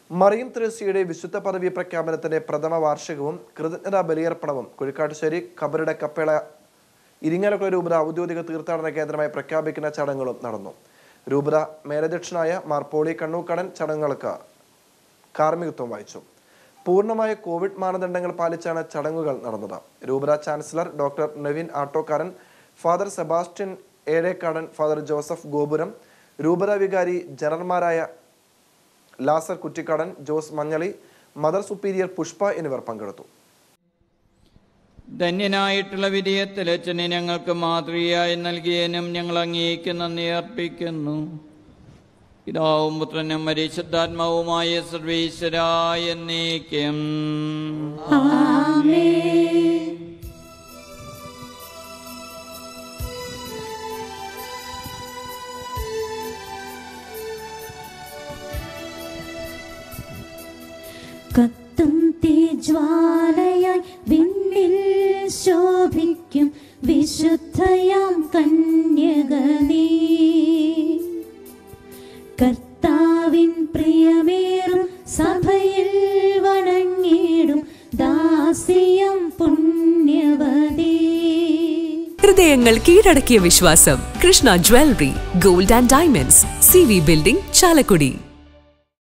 മറിയം ത്രേസ്യയുടെ വിശുദ്ധ പദവി പ്രഖ്യാപനത്തിന്റെ പ്രഥമ വാർഷികവും കൃതജ്ഞതാ ബലിയർപ്പണവും കുഴിക്കാട്ടുശ്ശേരി കബരുടെ കപ്പേള ഇരിങ്ങാലക്കുള രൂപത ഔദ്യോഗിക തീർത്ഥാടന കേന്ദ്രമായി പ്രഖ്യാപിക്കുന്ന ചടങ്ങുകളും നടന്നു രൂപത മേലധ്യക്ഷനായ മാർ പോളി കണ്ണൂക്കടൻ ചടങ്ങുകൾക്ക് കാർമ്മികത്വം വഹിച്ചു പൂർണ്ണമായ കോവിഡ് മാനദണ്ഡങ്ങൾ പാലിച്ചാണ് ചടങ്ങുകൾ നടന്നത് രൂപത ചാൻസലർ ഡോക്ടർ നവീൻ ആട്ടോക്കാരൻ ഫാദർ സെബാസ്റ്റ്യൻ ഏഴേക്കാടൻ ഫാദർ ജോസഫ് ഗോപുരം രൂപത വികാരി ജനറൽമാരായ ലാസർ കുറ്റിക്കാടൻ ജോസ് മഞ്ഞളി മദർ സുപ്പീരിയർ പുഷ്പ എന്നിവർ പങ്കെടുത്തു ധന്യനായിട്ടുള്ള വിധേയത്തിലച്ഛനെ ഞങ്ങൾക്ക് മാതൃകയായി നൽകിയതിനും ഞങ്ങൾ അങ്ങേക്ക് നന്ദി അർപ്പിക്കുന്നു പിതാവും പുത്രനും പരിശുദ്ധാത്മാവുമായ സർവീശ്വരായ എന്നേക്കും കത്തും തീജ്വാലയായി വിണ്ണിൽ ശോഭിക്കും വിശുദ്ധയാം കന്യക നീ കർത്താവിൻ പ്രിയമേറും സഭയിൽ വണങ്ങിടും ദാസിയം പുണ്യവതീ ഹൃദയങ്ങൾ കീഴടക്കിയ വിശ്വാസം Krishna jewellery gold and diamonds C V building Chalakudy